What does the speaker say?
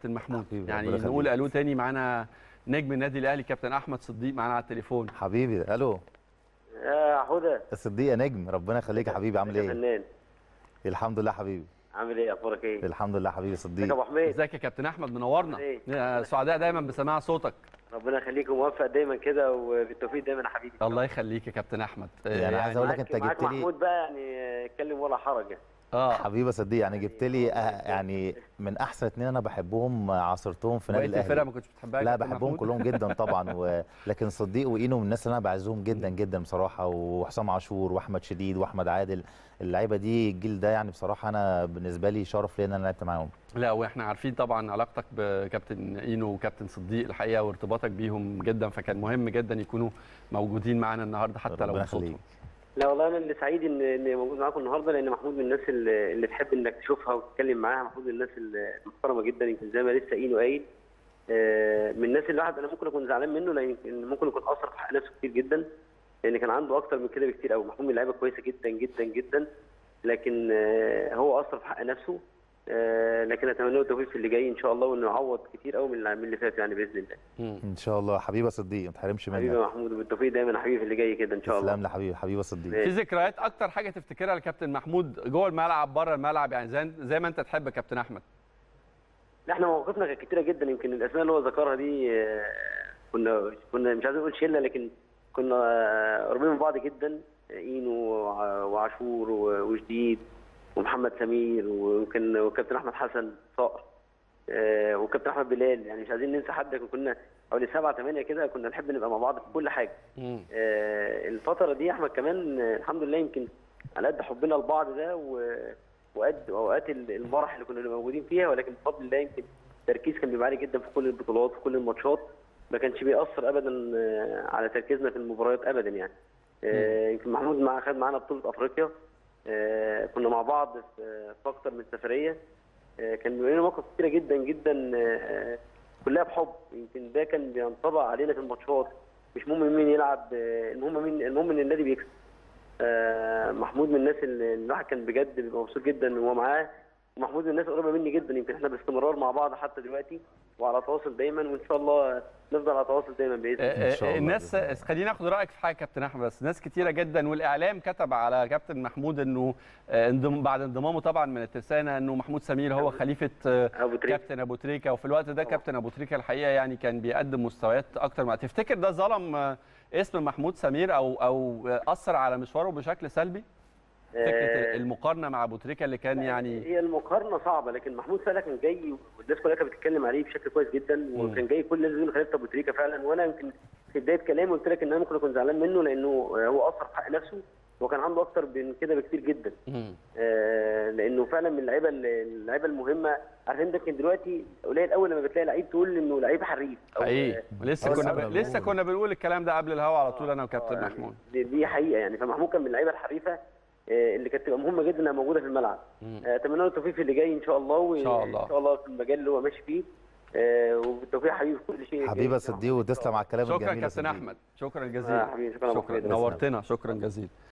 كابتن محمود حبيبي، يعني ربنا نقول يخليك. الو تاني معانا نجم النادي الاهلي كابتن احمد صديق معانا على التليفون حبيبي الو يا حوده الصديق يا نجم ربنا يخليك يا حبيبي عامل يا ايه فنان الحمد لله حبيبي عامل ايه اخبارك ايه الحمد لله حبيبي ازيك يا صديق ابو حميد ازيك يا كابتن احمد منورنا إيه؟ يا سعداء دايما بسماع صوتك ربنا يخليك وموفق دايما كده وبالتوفيق دايما يا حبيبي الله يخليك يا كابتن احمد يعني عايز اقول لك معاك- انت معاك جبت لي محمود بقى يعني اتكلم ولا حرج يعني. اه حبيبي يا صديق يعني جبت لي أه يعني من احسن اتنين انا بحبهم عاصرتهم في نادي بقيه الفرقه الاهلي ما كنتش بتحبها يا لا كابتن بحبهم محمود؟ كلهم جدا طبعا و... لكن صديق واينو من الناس اللي انا بعزهم جدا جدا بصراحه وحسام عاشور واحمد شديد واحمد عادل اللعيبه دي الجيل ده يعني بصراحه انا بالنسبه لي شرف لي ان انا لعبت معاهم لا واحنا عارفين طبعا علاقتك بكابتن اينو وكابتن صديق الحقيقه وارتباطك بيهم جدا فكان مهم جدا يكونوا موجودين معانا النهارده حتى لو ربنا بصوتهم يخليك. لا والله انا اللي سعيد ان ان موجود معاكم النهارده لان محمود من الناس اللي, اللي تحب انك تشوفها وتتكلم معاها محمود من الناس المحترمه جدا يمكن زي ما لسه اينو قايل آه، من الناس اللي الواحد انا ممكن اكون زعلان منه لان يمكن ممكن يكون اثر في حق نفسه كتير جدا لان كان عنده اكتر من كده بكتير قوي محمود من لعيبه كويسه جدا جدا جدا لكن آه، هو اثر في حق نفسه آه، لكن اتمنى له التوفيق في اللي جاي ان شاء الله وانه يعوض كتير قوي من اللي من اللي فات يعني باذن الله مم. ان شاء الله حبيبي يا صديق ما تحرمش حبيبي يا منك محمود وبالتوفيق دايما يا حبيبي في اللي جاي كده ان شاء الله تسلم لي حبيبي حبيبي يا صديق ماشي. في ذكريات اكتر حاجه تفتكرها لكابتن محمود جوه الملعب بره الملعب يعني زي زي ما انت تحب يا كابتن احمد لا احنا مواقفنا كانت كتيره جدا يمكن الاسماء اللي هو ذكرها دي آه، كنا كنا مش عايز اقول شله لكن كنا آه، قريبين من بعض جدا اينو وع- وعاشور و- وجديد ومحمد سمير ويمكن وكابتن احمد حسن صقر آه، وكابتن احمد بلال يعني مش عايزين ننسى حد كنا حوالي سبعه ثمانيه كده كنا نحب نبقى مع بعض في كل حاجه مم. آه، الفترة دي احمد كمان آه، الحمد لله يمكن على قد حبنا لبعض ده و- وقد اوقات ال- المرح اللي كنا موجودين فيها ولكن بفضل الله يمكن التركيز كان بيبقى عالي جدا في كل البطولات في كل الماتشات ما كانش بيأثر ابدا آه، على تركيزنا في المباريات ابدا يعني آه، يمكن محمود مع خد معانا بطولة افريقيا آه، كنا مع بعض في في اكتر من سفرية آه، كان بيبقى لنا مواقف كتيرة جدا جدا آه، كلها بحب يمكن ده كان بينطبع علينا في الماتشات مش مهم مين يلعب آه، المهم مين المهم ان النادي بيكسب آه، محمود من الناس اللي الواحد كان بجد بيبقى مبسوط جدا وهو معاه ومحمود من الناس قريبه مني جدا يمكن احنا باستمرار مع بعض حتى دلوقتي وعلى تواصل دايما وان شاء الله نفضل على تواصل دايما باذن الله آه، إن شاء آه، الله الناس بإذن خليني اخد رايك في حاجه كابتن احمد بس ناس كتيره جدا والاعلام كتب على كابتن محمود انه آه، انضم بعد انضمامه طبعا من الترسانه انه محمود سمير هو خليفه آه، ابو تريكه كابتن ابو تريكه وفي الوقت ده طبعا. كابتن ابو تريكه الحقيقه يعني كان بيقدم مستويات اكتر ما تفتكر ده ظلم آه، اسم محمود سمير او او آه، اثر على مشواره بشكل سلبي فكره آه، المقارنه مع ابو تريكه اللي كان يعني هي المقارنه صعبه لكن محمود فعلا كان جاي والناس كلها كانت بتتكلم عليه بشكل كويس جدا وكان جاي كل الناس بيقولوا خليفه ابو تريكه فعلا وانا يمكن في بدايه كلامي قلت لك ان انا ممكن اكون زعلان منه لانه هو اثر في حق نفسه وكان عنده اكتر من كده بكتير جدا مم. آه، لانه فعلا من اللعيبه اللعيبه المهمه عارف انت يمكن دلوقتي قليل قوي لما بتلاقي لعيب تقول انه لعيب حريف أو- حقيقي لسه آه، كنا صعب ب... لسه أوي. كنا بنقول الكلام ده قبل الهوا على طول انا وكابتن آه، يعني محمود دي, دي حقيقه يعني فمحمود كان من اللعيبه الحريفه آه، اللي كانت تبقى مهمه جدا انها موجوده في الملعب مم. آه، اتمنى له التوفيق في اللي جاي ان شاء الله وان شاء الله. ان شاء الله في المجال اللي هو ماشي فيه آه، وبالتوفيق يا حبيبي في كل شيء حبيبي يا صديق وتسلم على الكلام شكرا الجميل يا كابتن صديق. احمد شكرا آه، جزيلا حبيبي شكرا يا أبو شكرا حميد. نورتنا شكرا جزيلا